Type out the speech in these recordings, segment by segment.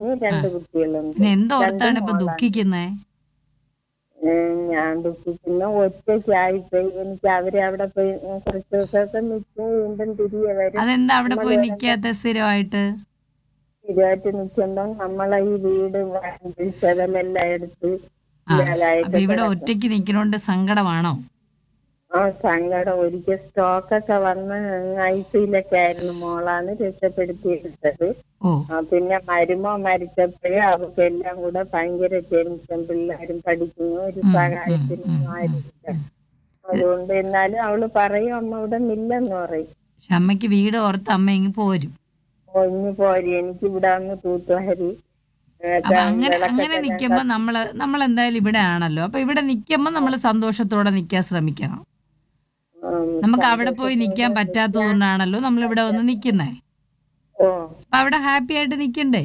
കഴിഞ്ഞ് രണ്ട് കുട്ടികളുണ്ട് പിന്നെ എന്തോർത്താണ് ഇപ്പൊ ദുഃഖിക്കുന്നേ ഉം, ഞാൻ ദുഃഖിക്കുന്ന ഒറ്റയ്ക്കായിപ്പോയി എനിക്ക് അവര് അവിടെ പോയി ഉം, കുറച്ച് ദിവസമൊക്കെ നിൽക്കും വീണ്ടും തിരികെ വരും അതെന്താ അവിടെ പോയി നിക്കാത്ത സ്ഥിരമായിട്ട് സ്ഥിരമായിട്ട് നിൽക്കുമ്പോ നമ്മളെ ഈ വീട് ചെതലെല്ലാം എടുത്ത് ആ ഇല്ലാതായിട്ട് അപ്പൊ ഇവിടെ ഒറ്റയ്ക്ക് നിക്കണോണ്ട് സങ്കടമാണോ ആ സങ്കടം ഒരിക്കൽ സ്റ്റോക്കൊക്കെ വന്ന് ഐ സിയിലൊക്കെ ആയിരുന്നു മോളാണ് രക്ഷപ്പെടുത്തിയെടുത്തത് ഓ ആ, പിന്നെ മരുമോ മരിച്ചപ്പോഴേ അവർക്ക് എല്ലാം കൂടെ ഭയങ്കര ടെൻഷൻ പിള്ളേരും പഠിക്കുന്നു ഒരു സഹായത്തിനും ആരുമില്ല അതുകൊണ്ട് എന്നാലും അവള് പറയും അമ്മ ഇവിടെ നില്ലെന്ന് പറയും പക്ഷെ അമ്മയ്ക്ക് വീട് ഓർത്ത് അമ്മ ഇങ്ങ് പോരും ഓ ഇനി പോരി എനിക്ക് ഇവിടെ വന്ന് തൂത്തുവാരി ഏ, അപ്പൊ അങ്ങനെ വിളക്കൊക്കെ അങ്ങനെ ഞാൻ നിക്കുമ്പോ നമ്മള് നമ്മൾ എന്തായാലും ഇവിടെ ആണല്ലോ അപ്പൊ ഇവിടെ നിക്കുമ്പോ നമ്മൾ സന്തോഷത്തോടെ നിക്കാൻ ശ്രമിക്കണം ഉം, നമുക്ക് അവിടെ പോയി നിക്കാൻ പറ്റാത്തത് കൊണ്ടാണല്ലോ നമ്മൾ ഇവിടെ വന്ന് നിക്കുന്നേ ഓ അപ്പൊ അവിടെ ഹാപ്പി ആയിട്ട് നിക്കണ്ടേ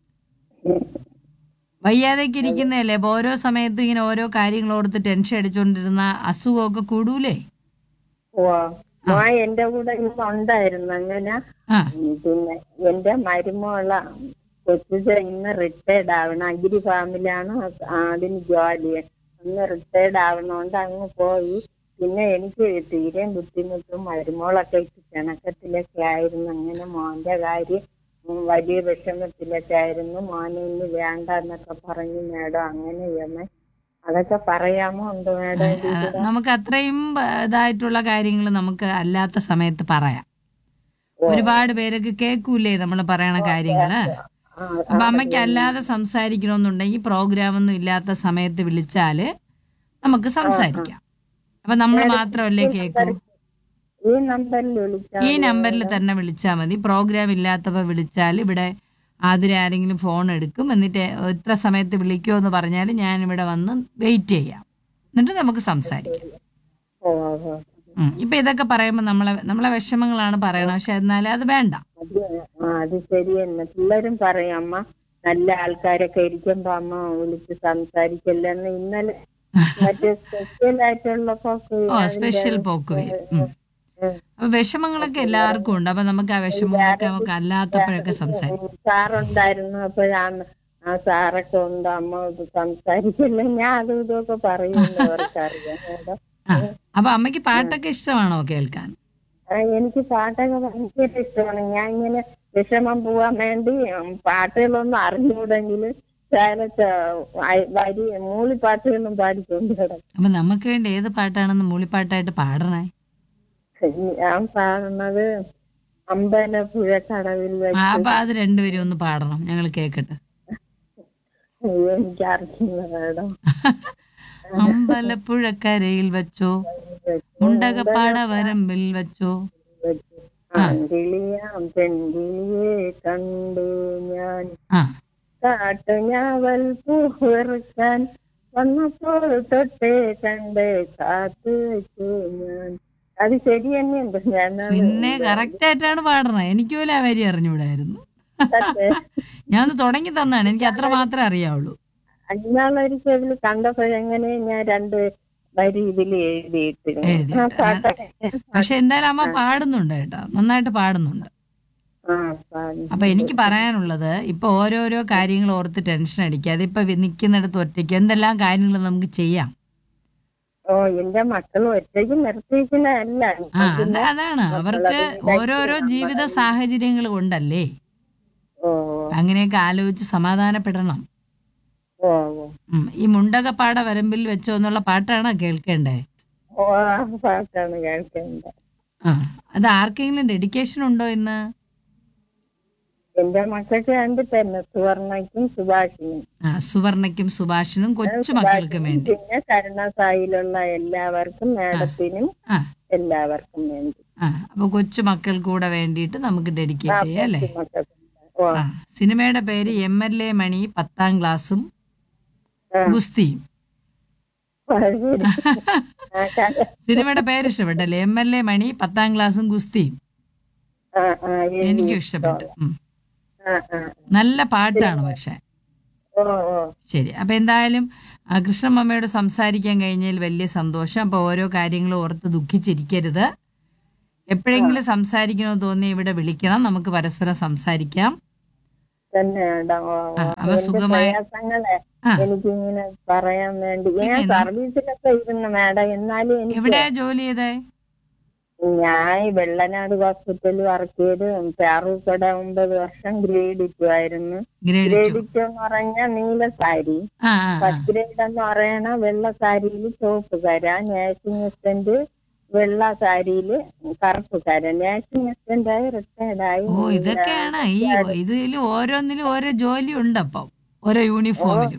വയ്യാതൊക്കെ ഇരിക്കുന്നതല്ലേ അപ്പൊ ഓരോ സമയത്തും ഇങ്ങനെ ഓരോ കാര്യങ്ങൾ ഓർത്ത് ടെൻഷൻ അടിച്ചോണ്ടിരുന്ന അസുഖമൊക്കെ കൂടൂലേ ഓ ആ എന്റെ കൂടെ ഇന്ന് ഉണ്ടായിരുന്നു അങ്ങനെ ആ ഉം, പിന്നെ എന്റെ മരുമോള കൊച്ചുച ഇന്ന് റിട്ടയർഡ് ആവണം അഗ്രി ഫാമിലാണ് അതിന് ജോലി അന്ന് റിട്ടയർഡ് ആവണോണ്ട് അങ്ങ് പോയി പിന്നെ എനിക്ക് തീരെ ബുദ്ധിമുട്ടും മരുമോളൊക്കെ ഇട്ട് കിണക്കത്തിലൊക്കെ ആയിരുന്നു അങ്ങനെ മോന്റെ കാര്യം ഉം, വലിയ വിഷമത്തിലൊക്കെ ആയിരുന്നു മോനെ ഇന്ന് വേണ്ട എന്നൊക്കെ പറഞ്ഞു മേഡം അങ്ങനെ യമൻ അതൊക്കെ പറയാമോ ഉണ്ട് മേഡം ആ, നമുക്ക് അത്രയും ആ, ഇതായിട്ടുള്ള കാര്യങ്ങൾ നമുക്ക് അല്ലാത്ത സമയത്ത് പറയാം ഒരുപാട് പേരൊക്കെ കേൾക്കൂലേ നമ്മൾ പറയണ കാര്യങ്ങള് ആ, അപ്പൊ അമ്മയ്ക്ക് അല്ലാതെ സംസാരിക്കണമെന്നുണ്ടെങ്കിൽ പ്രോഗ്രാം ഒന്നും ഇല്ലാത്ത സമയത്ത് വിളിച്ചാല് നമുക്ക് സംസാരിക്കാം അപ്പൊ നമ്മൾ മാത്രമല്ലേ കേൾക്കൂ ഈ നമ്പറിൽ വിളിച്ചാൽ ഈ നമ്പറിൽ തന്നെ വിളിച്ചാൽ മതി പ്രോഗ്രാം ഇല്ലാത്തപ്പോ വിളിച്ചാൽ ഇവിടെ ആതിര ആരെങ്കിലും ഫോൺ എടുക്കും എന്നിട്ട് ഇത്ര സമയത്ത് വിളിക്കുമോ എന്ന് പറഞ്ഞാൽ ഞാൻ ഇവിടെ വന്ന് വെയിറ്റ് ചെയ്യാം എന്നിട്ട് നമുക്ക് സംസാരിക്കാം ഓ ഓ ഉം. ഇപ്പൊ ഇതൊക്കെ പറയുമ്പോൾ നമ്മളെ നമ്മളെ വിഷമങ്ങളാണ് പറയണത് പക്ഷെ എന്നാലും അത് വേണ്ട അത് ആ അത് ശരി തന്നെ പിള്ളേരും പറയും അമ്മ നല്ല ആൾക്കാരൊക്കെ ഇരിക്കുമ്പോ അമ്മ വിളിച്ച് സംസാരിക്കല്ലെന്ന് ഇന്നലെ മറ്റേ സ്പെഷ്യൽ ആയിട്ടുള്ള പോക്ക് ഓ സ്പെഷ്യൽ പോക്ക് വരും ഉം. അപ്പൊ വിഷമങ്ങളൊക്കെ എല്ലാവർക്കും ഉണ്ട് അപ്പൊ നമുക്ക് ആ വിഷമങ്ങളൊക്കെ നമുക്ക് അല്ലാത്തപ്പോഴൊക്കെ സംസാരിക്കാം സാറുണ്ടായിരുന്നു അപ്പോഴാണ് ആ സാറൊക്കെ ഉണ്ട് അമ്മ ഇത് സംസാരിക്കില്ല ഞാൻ അതും ഇതൊക്കെ പറയുമെന്ന് അവർക്കറിയാം കേട്ടോ. ആ അപ്പൊ അമ്മയ്ക്ക് പാട്ടൊക്കെ ഇഷ്ടമാണോ കേൾക്കാൻ ആ, എനിക്ക് പാട്ടൊക്കെ ഭയങ്കര ഇഷ്ടമാണ് ഞാൻ ഇങ്ങനെ വിഷമം പോവാൻ വേണ്ടി ഉം, പാട്ടുകളൊന്നും അറിഞ്ഞുകൂടെങ്കിൽ ശാലത്ത് വരി മൂളിപ്പാട്ടുകളും പാടിക്കൊണ്ട് കിടക്കും അപ്പൊ നമുക്ക് വേണ്ടി ഏത് പാട്ടാണെന്ന് മൂളിപ്പാട്ടായിട്ട് പാടണേ ഞാൻ പാടുന്നത് അമ്പലപ്പുഴ കടവിൽ ആ, വെച്ച് അപ്പൊ അത് രണ്ടുപേരും ഒന്ന് പാടണം ഞങ്ങൾ കേക്കട്ടെ എനിക്ക് അറിയില്ല മേഡം അമ്പലപ്പുഴക്കരയിൽ വെച്ചോ മുണ്ടകപ്പാട വരമ്പിൽ വെച്ചോ ആൺകിളിയാം പെൺകിളിയെ കണ്ടു ഞാൻ ആ കാട്ടുഞാവൽ പൂവെറുക്കാൻ വന്നപ്പോൾ തൊട്ടേ കണ്ട് കാത്തു വെച്ചു ഞാൻ അത് ശരി തന്നെയുണ്ട് ഞാൻ പിന്നെ കറക്റ്റ് ആയിട്ടാണ് പാടണത് എനിക്ക് പോലും ആ വരി അറിഞ്ഞൂടായിരുന്നു ഞാൻ തുടങ്ങി തന്നാണ് എനിക്ക് അത്ര മാത്രമേ അറിയാവുള്ളൂ അന്നാളൊരിക്കൽ കണ്ടപ്പോഴെങ്ങനെ ഞാൻ രണ്ട് വരി ഇതിൽ എഴുതിയിട്ടിരുന്നു എഴുതിയിട്ട്. ആ പാട്ടൊക്കെ പക്ഷെ എന്തായാലും അമ്മ പാടുന്നുണ്ട് കേട്ടോ നന്നായിട്ട് പാടുന്നുണ്ട് ആ പാടി. അപ്പൊ എനിക്ക് പറയാനുള്ളത് ഇപ്പൊ ഓരോരോ കാര്യങ്ങൾ ഓർത്ത് ടെൻഷൻ അടിക്കാതെ ഇപ്പൊ നിൽക്കുന്നിടത്ത് ഒറ്റയ്ക്ക് എന്തെല്ലാം കാര്യങ്ങൾ നമുക്ക് ചെയ്യാം ഓ എന്റെ മക്കൾ ഒറ്റയ്ക്ക് നിർത്തിയിരിക്കുന്നതല്ല ആ അത് അതാണ് അവർക്ക് ഓരോരോ ജീവിത സാഹചര്യങ്ങൾ കൊണ്ടല്ലേ ഓ അങ്ങനെയൊക്കെ ആലോചിച്ച് സമാധാനപ്പെടണം ഓ ഓ ഉം. ഈ മുണ്ടകപ്പാട വരമ്പിൽ വെച്ചോ എന്നുള്ള പാട്ടാണോ കേൾക്കേണ്ടേ ഓ ആ പാട്ടാണ് കേൾക്കേണ്ടത് ആ അത് ആർക്കെങ്കിലും ഡെഡിക്കേഷൻ ഉണ്ടോ ഇന്ന് എന്റെ മക്കൾക്ക് രണ്ട് തന്നെ സുവർണയ്ക്കും സുഭാഷിനും ആ സുവർണയ്ക്കും സുഭാഷിനും കൊച്ചു മക്കൾക്കും വേണ്ടി പിന്നെ കരുണസായിലുള്ള എല്ലാവർക്കും മേഡത്തിനും ആ എല്ലാവർക്കും വേണ്ടി ആ അപ്പൊ കൊച്ചു മക്കൾക്ക് കൂടെ വേണ്ടിയിട്ട് നമുക്ക് ഡെഡിക്കേറ്റ് ചെയ്യാം അല്ലേ മക്കൾക്ക് ഓ ആ സിനിമയുടെ പേര് എം എൽ എ മണി പത്താം ക്ലാസ്സും ആ. ഗുസ്തിയും അത് ശരി. ആ, ക- സിനിമയുടെ പേര് ഇഷ്ടപ്പെട്ടല്ലേ എം എൽ എ മണി പത്താം ക്ലാസ്സും ഗുസ്തിയും ആ, ആ, എഴുതി. എനിക്കും ഇഷ്ടപ്പെട്ടു ഉം. ആ, ആ. നല്ല പാട്ടാണ് പക്ഷെ ഓ ഓ ശരി അപ്പൊ എന്തായാലും ആ, കൃഷ്ണമ്മയോട് സംസാരിക്കാൻ കഴിഞ്ഞതിൽ വലിയ സന്തോഷം അപ്പൊ ഓരോ കാര്യങ്ങളും ഓർത്ത് ദുഃഖിച്ചിരിക്കരുത് എപ്പോഴെങ്കിലും സംസാരിക്കണമെന്ന് തോന്നി ഇവിടെ വിളിക്കണം നമുക്ക് പരസ്പരം സംസാരിക്കാം തന്നെ മേഡം ഓ, ഓ. ആ, അപ്പൊ എന്റെ സുഖമായി- പ്രയാസങ്ങളെ ആ. എനിക്കിങ്ങനെ പറയാൻ വേണ്ടി ഞാൻ പിന്നെ നം- സർവീസിലൊക്കെ ഇരുന്നു മേഡം എന്നാലും എനിക്ക് എവിടെയാ ജോലി ചെയ്തേ ഞാൻ ഈ വെള്ളനാട് ഹോസ്പിറ്റലിൽ വർക്ക് ചെയ്ത് പാറൂക്കട ഒമ്പത് വർഷം ഗ്രേഡ് ടു ആയിരുന്നു ഗ്രേഡ് ഗ്രേഡ് ടു ടു എന്ന് പറഞ്ഞാൽ നീല സാരി ആ ആ, ആ ഫസ്റ്റ് ഗ്രേഡ് എന്ന് പറയണ വെള്ള സാരിയിൽ ചുവപ്പ് കര നേഴ്സിംഗ് അസിസ്റ്റന്റ് വെള്ള സാരിയില് കറുപ്പ് കര നേഴ്സിംഗ് അസിസ്റ്റന്റ് ആയി റിട്ടയർഡ് ആയി ഓ ഇതൊക്കെയാണ് ഈ ഇതിൽ ഓരോന്നിലും ഓരോ ജോലി ഉണ്ട് അപ്പം ഓരോ യൂണിഫോമിലും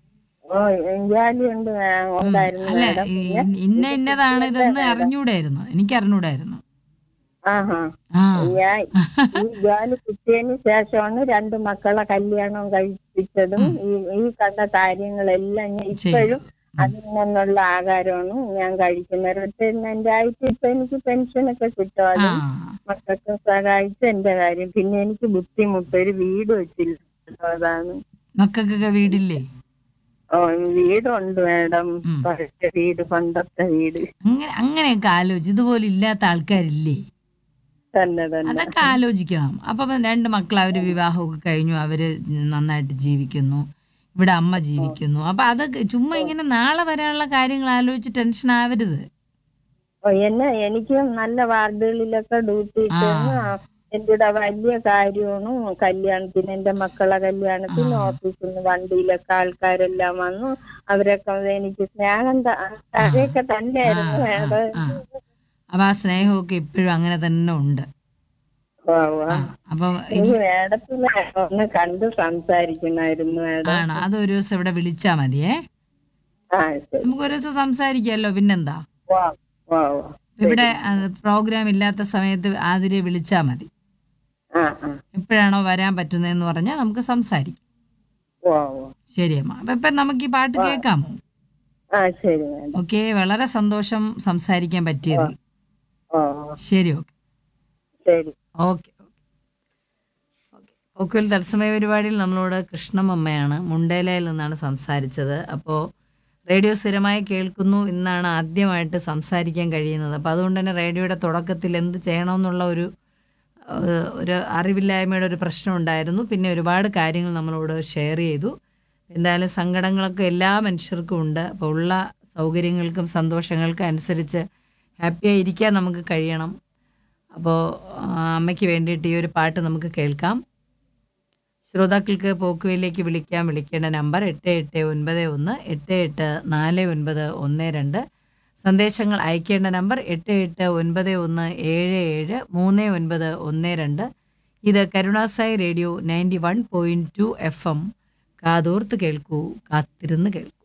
ഓ ജോലി ഉണ്ട് മേ- ഉണ്ടായിരുന്നു അല്ല മേഡം ഈ ഇന്ന ഇന്നതാണ് ഇതെന്ന് അറിഞ്ഞൂടായിരുന്നു എനിക്ക് അറിഞ്ഞൂടായിരുന്നു ആഹാ ആ ഞാൻ ഈ ജോലി കിട്ടിയതിന് ശേഷമാണ് രണ്ട് മക്കളെ കല്യാണം കഴിപ്പിച്ചതും ഈ ഈ കണ്ട കാര്യങ്ങളെല്ലാം ഞാൻ ഇപ്പോഴും അതിൽ നിന്നുള്ള ആഹാരമാണ് ഞാൻ കഴിക്കുന്നത് റിട്ടയർമെന്റ് ആയിട്ട് ഇപ്പൊ എനിക്ക് പെൻഷനൊക്കെ കിട്ടും ആ അത് മക്കൾക്ക് സഹായിച്ച് എന്റെ കാര്യം പിന്നെ എനിക്ക് ബുദ്ധിമുട്ട് ഒരു വീട് വെച്ചില്ല അതാണ് മക്കൾക്കൊക്കെ വീടില്ലേ ഓ വീടുണ്ട് മാഡം ഉം. പഴയ വീട് പണ്ടത്തെ വീട് അങ്ങനെ അങ്ങനെയൊക്കെ ആലോചിച്ച് ഇതുപോലെ ഇല്ലാത്ത ആൾക്കാരില്ലേ തന്നെ തന്നെ അതൊക്കെ ആലോചിക്കണം അപ്പം രണ്ട് മക്കൾ അവര് വിവാഹമൊക്കെ കഴിഞ്ഞു അവര് നന്നായിട്ട് ജീവിക്കുന്നു ഇവിടെ അമ്മ ജീവിക്കുന്നു അപ്പൊ അതൊക്കെ ചുമ്മാ ഇങ്ങനെ നാളെ വരാനുള്ള കാര്യങ്ങൾ ആലോചിച്ച് ടെൻഷൻ ആവരുത് ഓ, എന്നെ എനിക്ക് നല്ല വാർഡുകളിലൊക്കെ ഡ്യൂട്ടി ഇട്ടിരുന്നു എന്റെ കൂടെ വലിയ കാര്യമാണ് കല്യാണത്തിന് എന്റെ മക്കളെ കല്യാണത്തിന് ഓഫീസിൽ നിന്ന് വണ്ടിയിലൊക്കെ ആൾക്കാരെല്ലാം വന്നു അവരൊക്കെ എനിക്ക് സ്നേഹം ത- അതൊക്കെ തന്നെയായിരുന്നു വേണ്ടത് ആ അപ്പൊ ആ സ്നേഹമൊക്കെ ഇപ്പോഴും അങ്ങനെ തന്നെ ഉണ്ട് ഓ, ഓ. ആ അപ്പൊ എനിക്ക് മേഡത്തിനെ ഒന്ന് കണ്ട് സംസാരിക്കണമായിരുന്നു മേഡം ആണ് അത് ഒരു ദിവസം ഇവിടെ വിളിച്ചാ മതിയേ ആ ശരി നമുക്ക് ഒരു ദിവസം സംസാരിക്കാമല്ലോ പിന്നെന്താ വാ വാ വാ ഇവിടെ പ്രോഗ്രാം ഇല്ലാത്ത സമയത്ത് ആതിരെ വിളിച്ചാ മതി ആ ആ എപ്പോഴാണോ വരാൻ പറ്റുന്നതെന്ന് പറഞ്ഞാൽ നമുക്ക് സംസാരിക്കാം വാ വാ ശരി അമ്മ അപ്പൊ ഇപ്പൊ നമുക്ക് ഈ പാട്ട് കേൾക്കാമോ ആ ശരി മേഡം ഓക്കെ വളരെ സന്തോഷം സംസാരിക്കാൻ പറ്റിയതിൽ ഓ ഓ, ശരി ഓക്കെ ശരി ഓക്കെ ഓക്കെ ഓക്കെ തത്സമയ പരിപാടിയിൽ നമ്മളോട് കൃഷ്ണമമ്മയാണ് മുണ്ടേലയിൽ നിന്നാണ് സംസാരിച്ചത് അപ്പോൾ റേഡിയോ സ്ഥിരമായി കേൾക്കുന്നു ഇന്നാണ് ആദ്യമായിട്ട് സംസാരിക്കാൻ കഴിയുന്നത് അപ്പോൾ അതുകൊണ്ട് തന്നെ റേഡിയോയുടെ തുടക്കത്തിൽ എന്ത് ചെയ്യണമെന്നുള്ള ഒരു ഏഹ്, ഒരു അറിവില്ലായ്മയുടെ ഒരു പ്രശ്നം ഉണ്ടായിരുന്നു പിന്നെ ഒരുപാട് കാര്യങ്ങൾ നമ്മളോട് ഷെയർ ചെയ്തു എന്തായാലും സങ്കടങ്ങളൊക്കെ എല്ലാ മനുഷ്യർക്കും ഉണ്ട് അപ്പോൾ ഉള്ള സൗകര്യങ്ങൾക്കും സന്തോഷങ്ങൾക്കും അനുസരിച്ച് ഹാപ്പിയായി ഇരിക്കാൻ നമുക്ക് കഴിയണം അപ്പോൾ അമ്മയ്ക്ക് വേണ്ടിയിട്ട് ഈ ഒരു പാട്ട് നമുക്ക് കേൾക്കാം ശ്രോതാക്കൾക്ക് പോക്കുവയിലേക്ക് വിളിക്കാൻ വിളിക്കേണ്ട നമ്പർ എട്ട് എട്ട് ഒൻപത് ഒന്ന് എട്ട് എട്ട് നാല് ഒൻപത് ഒന്ന് രണ്ട് സന്ദേശങ്ങൾ അയക്കേണ്ട നമ്പർ എട്ട് എട്ട് ഒൻപത് ഒന്ന് ഏഴ് ഏഴ് മൂന്ന് ഒൻപത് ഒന്ന് രണ്ട് ഇത് കരുണാസായി radio ninety one point two F M കാതോർത്ത് കേൾക്കൂ കാത്തിരുന്ന് കേൾക്കൂ